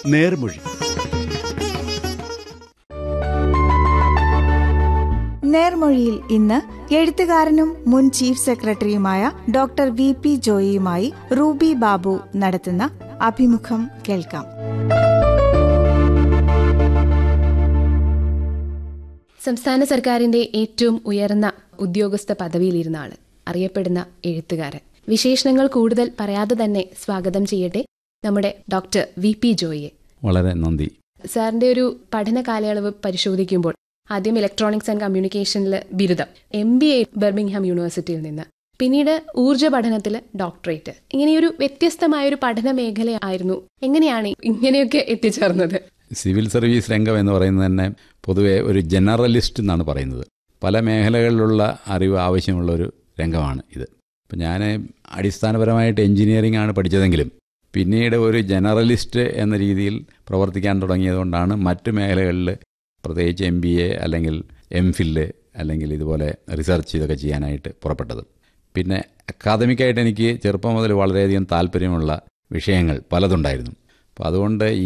നേർമൊഴി നേർമൊഴിയിൽ ഇന്ന് എഴുത്തുകാരനും മുൻ ചീഫ് സെക്രട്ടറിയുമായ ഡോക്ടർ വി പി ജോയിയുമായി റൂബി ബാബു നടത്തുന്ന അഭിമുഖം കേൾക്കാം സംസ്ഥാന സർക്കാരിന്റെ ഏറ്റവും ഉയർന്ന ഉദ്യോഗസ്ഥ പദവിയിലിരുന്ന ആള് അറിയപ്പെടുന്ന എഴുത്തുകാരൻ വിശേഷണങ്ങൾ കൂടുതൽ പറയാതെ തന്നെ സ്വാഗതം ചെയ്യട്ടെ നമ്മുടെ ഡോക്ടർ വി പി ജോയിയെ വളരെ നന്ദി സാറിന്റെ ഒരു പഠന കാലയളവ് പരിശോധിക്കുമ്പോൾ ആദ്യം ഇലക്ട്രോണിക്സ് ആൻഡ് കമ്മ്യൂണിക്കേഷനിൽ ബിരുദം എം ബി എ ബെർമിംഗ്ഹാം യൂണിവേഴ്സിറ്റിയിൽ നിന്ന് പിന്നീട് ഊർജ്ജ പഠനത്തിൽ ഡോക്ടറേറ്റ് ഇങ്ങനെയൊരു വ്യത്യസ്തമായ ഒരു പഠന മേഖലയായിരുന്നു എങ്ങനെയാണ് ഇങ്ങനെയൊക്കെ എത്തിച്ചേർന്നത് സിവിൽ സർവീസ് രംഗം എന്ന് പറയുന്നത് തന്നെ പൊതുവെ ഒരു ജനറലിസ്റ്റ് എന്നാണ് പറയുന്നത് പല മേഖലകളിലുള്ള അറിവ് ആവശ്യമുള്ള ഒരു രംഗമാണ് ഇത് അപ്പം ഞാൻ അടിസ്ഥാനപരമായിട്ട് എഞ്ചിനീയറിംഗ് ആണ് പഠിച്ചതെങ്കിലും പിന്നീട് ഒരു ജനറലിസ്റ്റ് എന്ന രീതിയിൽ പ്രവർത്തിക്കാൻ തുടങ്ങിയതുകൊണ്ടാണ് മറ്റ് മേഖലകളിൽ പ്രത്യേകിച്ച് എം ബി എ അല്ലെങ്കിൽ എം ഫില്ല് അല്ലെങ്കിൽ ഇതുപോലെ റിസർച്ച് ഇതൊക്കെ ചെയ്യാനായിട്ട് പുറപ്പെട്ടത് പിന്നെ അക്കാദമിക്കായിട്ട് എനിക്ക് ചെറുപ്പം മുതൽ വളരെയധികം താല്പര്യമുള്ള വിഷയങ്ങൾ പലതുണ്ടായിരുന്നു അപ്പോൾ അതുകൊണ്ട്